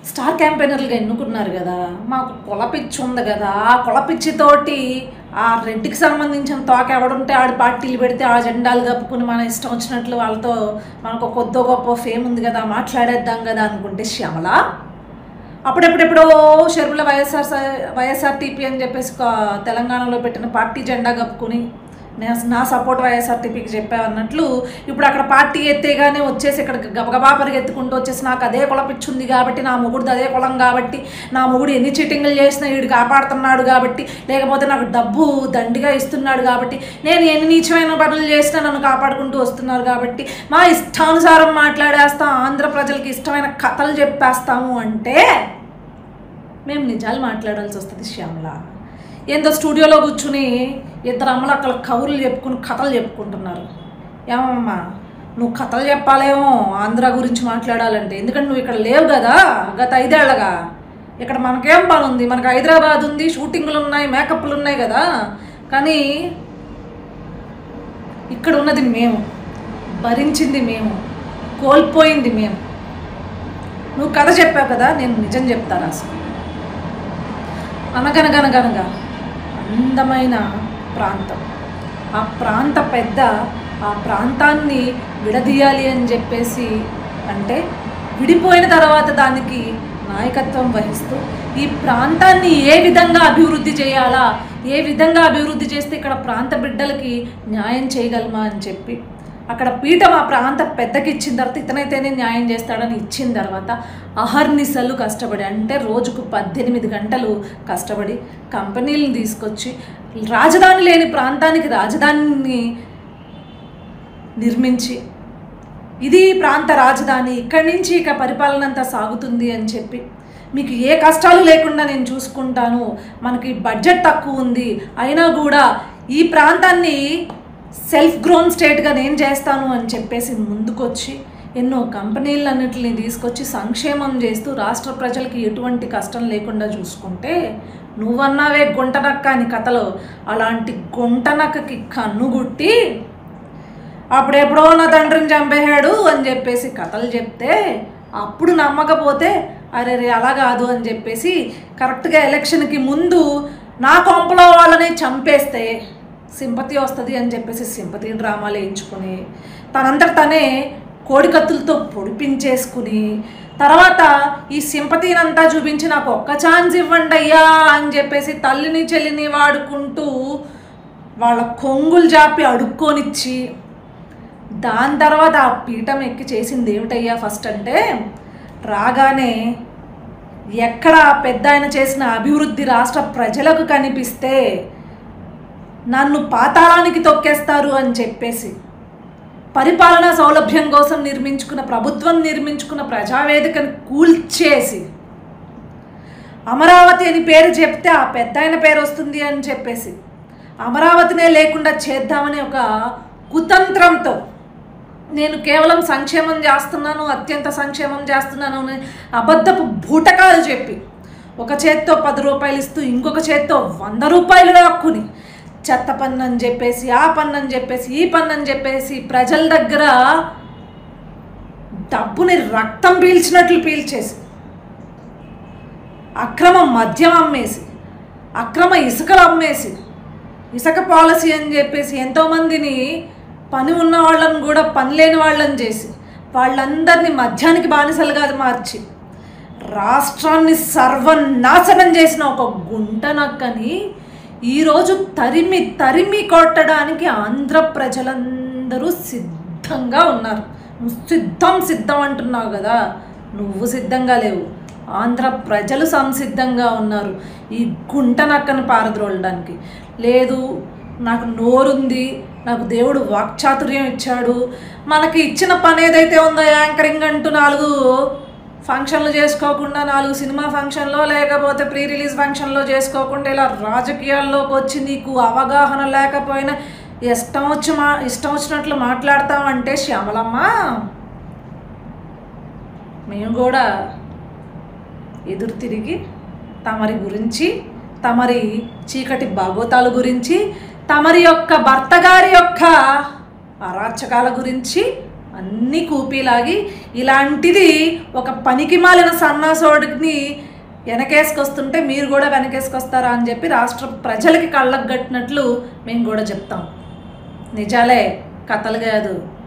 star క్యాంపెయినర్లుగా ఎన్నుకున్నారు కదా మాకు కులపిచ్చి ఉంది కదా ఆ కులపిచ్చితోటి ఆ రెడ్డికి సంబంధించిన తోక ఎవడుంటే ఆడి పార్టీలు పెడితే ఆ జెండాలు కప్పుకుని మన ఇష్టం వచ్చినట్లు వాళ్ళతో మనకు ఒక కొద్దో గొప్ప ఫేమ్ ఉంది కదా మాట్లాడేద్దాం కదా అనుకుంటే శ్యామల అప్పుడెప్పుడెప్పుడో షర్మిల వైఎస్ఆర్ వైఎస్ఆర్టీపీ అని చెప్పేసి ఒక తెలంగాణలో పెట్టిన పార్టీ జెండా కప్పుకుని నా నా సపోర్ట్ వైఎస్ఆర్టీపీకి చెప్పావన్నట్లు ఇప్పుడు అక్కడ పార్టీ ఎత్తేగానే వచ్చేసి ఇక్కడ గబగబా పరిగెత్తుకుంటూ వచ్చేసి నాకు అదే కులపిచ్చుంది కాబట్టి నా మొగుడు అదే కులం కాబట్టి నా మొగుడు ఎన్ని చీటింగ్లు చేసినా వీడు కాపాడుతున్నాడు కాబట్టి లేకపోతే నాకు డబ్బు దండిగా ఇస్తున్నాడు కాబట్టి నేను ఎన్ని నీచమైన పనులు చేసినా నన్ను కాపాడుకుంటూ వస్తున్నారు కాబట్టి మా ఇష్టానుసారం మాట్లాడేస్తాం ఆంధ్ర ప్రజలకి ఇష్టమైన కథలు చెప్పేస్తాము అంటే మేము నిజాలు మాట్లాడాల్సి వస్తుంది శ్యామల ఏందో స్టూడియోలో కూర్చుని ఇద్దరు అమ్మలు అక్కడ కబుర్లు చెప్పుకుని కథలు చెప్పుకుంటున్నారు ఏమమ్మా నువ్వు కథలు చెప్పాలేమో ఆంధ్ర గురించి మాట్లాడాలంటే ఎందుకంటే నువ్వు ఇక్కడ లేవు కదా గత ఐదేళ్లగా ఇక్కడ మనకేం పని ఉంది మనకు హైదరాబాద్ ఉంది షూటింగ్లు ఉన్నాయి మేకప్లు ఉన్నాయి కదా కానీ ఇక్కడ ఉన్నది మేము భరించింది మేము కోల్పోయింది మేము నువ్వు కథ చెప్పావు కదా నేను నిజం చెప్తాను అసలు అనగనగనగనగా అందమైన ప్రాంతం ఆ ప్రాంత పెద్ద ఆ ప్రాంతాన్ని విడదీయాలి అని చెప్పేసి అంటే విడిపోయిన తర్వాత దానికి నాయకత్వం వహిస్తూ ఈ ప్రాంతాన్ని ఏ విధంగా అభివృద్ధి చేయాలా ఏ విధంగా అభివృద్ధి చేస్తే ఇక్కడ ప్రాంత బిడ్డలకి న్యాయం చేయగలమా అని చెప్పి అక్కడ పీఠం ఆ ప్రాంత పెద్దకి ఇచ్చిన తర్వాత ఇతనైతేనే న్యాయం చేస్తాడని ఇచ్చిన తర్వాత అహర్నిశలు కష్టపడి అంటే రోజుకు పద్దెనిమిది గంటలు కష్టపడి కంపెనీలను తీసుకొచ్చి రాజధాని లేని ప్రాంతానికి రాజధానిని నిర్మించి ఇది ప్రాంత రాజధాని ఇక్కడి నుంచి ఇక పరిపాలన అంతా సాగుతుంది అని చెప్పి మీకు ఏ కష్టాలు లేకుండా నేను చూసుకుంటాను మనకి బడ్జెట్ తక్కువ ఉంది అయినా కూడా ఈ ప్రాంతాన్ని సెల్ఫ్ గ్రోన్ స్టేట్గా నేను చేస్తాను అని చెప్పేసి ముందుకొచ్చి ఎన్నో కంపెనీలన్నింటిని తీసుకొచ్చి సంక్షేమం చేస్తూ రాష్ట్ర ప్రజలకి ఎటువంటి కష్టం లేకుండా చూసుకుంటే నువ్వన్నావే గుంటనక్క అని కథలో అలాంటి గుంటనక్కకి కన్నుగుట్టి అప్పుడెప్పుడో నా తండ్రిని చంపేశాడు అని చెప్పేసి కథలు చెప్తే అప్పుడు నమ్మకపోతే అరే రే అలా కాదు అని చెప్పేసి కరెక్ట్గా ఎలక్షన్కి ముందు నా కొంపలో వాళ్ళని చంపేస్తే సింపతి వస్తుంది అని చెప్పేసి సింపతి డ్రామాలు వేయించుకొని తనంతట తనే కోడికత్తులతో పొడిపించేసుకుని తర్వాత ఈ సింపతినంతా చూపించి నాకు ఒక్క ఛాన్స్ ఇవ్వండి అయ్యా అని చెప్పేసి తల్లిని చెల్లిని వాడుకుంటూ వాళ్ళ కొంగులు జాపి అడుక్కొనిచ్చి దాని తర్వాత ఆ పీఠం ఎక్కి చేసింది ఏమిటయ్యా ఫస్ట్ అంటే రాగానే ఎక్కడ ఆ పెద్ద ఆయన చేసిన అభివృద్ధి రాష్ట్ర ప్రజలకు కనిపిస్తే నన్ను పాతాళానికి తొక్కేస్తారు అని చెప్పేసి పరిపాలనా సౌలభ్యం కోసం నిర్మించుకున్న ప్రభుత్వం నిర్మించుకున్న ప్రజావేదికను కూల్చేసి అమరావతి అని పేరు చెప్తే ఆ పెద్ద ఆయన పేరు వస్తుంది అని చెప్పేసి అమరావతినే లేకుండా చేద్దామనే ఒక కుతంత్రంతో నేను కేవలం సంక్షేమం చేస్తున్నాను అత్యంత సంక్షేమం చేస్తున్నాను అని అబద్ధపు బూటకాలు చెప్పి ఒక చేత్తో పది రూపాయలు ఇస్తూ ఇంకొక చేత్తో వంద రూపాయలు లాక్కుని చెత్త పన్ను అని చెప్పేసి ఆ పన్ను అని చెప్పేసి ఈ పన్ను అని చెప్పేసి ప్రజల దగ్గర డబ్బుని రక్తం పీల్చినట్లు పీల్చేసి అక్రమ మద్యం అమ్మేసి అక్రమ ఇసుకలు అమ్మేసి ఇసుక పాలసీ అని చెప్పేసి ఎంతోమందిని పని ఉన్న వాళ్ళని కూడా పని లేని వాళ్ళని చేసి వాళ్ళందరినీ మద్యానికి బానిసలుగా మార్చి రాష్ట్రాన్ని సర్వనాశనం చేసిన ఒక గుంట నక్కని ఈరోజు తరిమి తరిమి కొట్టడానికి ఆంధ్ర ప్రజలందరూ సిద్ధంగా ఉన్నారు నువ్వు సిద్ధం సిద్ధం అంటున్నావు కదా నువ్వు సిద్ధంగా లేవు ఆంధ్ర ప్రజలు సంసిద్ధంగా ఉన్నారు ఈ గుంట నక్కను పారద్రోలడానికి లేదు నాకు నోరుంది నాకు దేవుడు వాక్చాతుర్యం ఇచ్చాడు మనకి ఇచ్చిన పని ఏదైతే ఉందో యాంకరింగ్ అంటూ నాలుగు ఫంక్షన్లు చేసుకోకుండా నాలుగు సినిమా ఫంక్షన్లో లేకపోతే ప్రీ రిలీజ్ ఫంక్షన్లో చేసుకోకుండా ఇలా రాజకీయాల్లోకి వచ్చి నీకు అవగాహన లేకపోయినా ఇష్టం వచ్చి మా ఇష్టం వచ్చినట్లు మాట్లాడతామంటే శ్యామలమ్మ మేము కూడా ఎదురు తిరిగి తమరి గురించి తమరి చీకటి భాగోతాల గురించి తమరి యొక్క భర్త గారి యొక్క అరాచకాల గురించి అన్నీ కూపీలాగి ఇలాంటిది ఒక పనికి మాలిన సన్నాసోడిని వెనకేసుకొస్తుంటే మీరు కూడా వెనకేసుకొస్తారా అని చెప్పి రాష్ట్ర ప్రజలకి కళ్ళకు కట్టినట్లు మేము కూడా చెప్తాం నిజాలే కథలు కాదు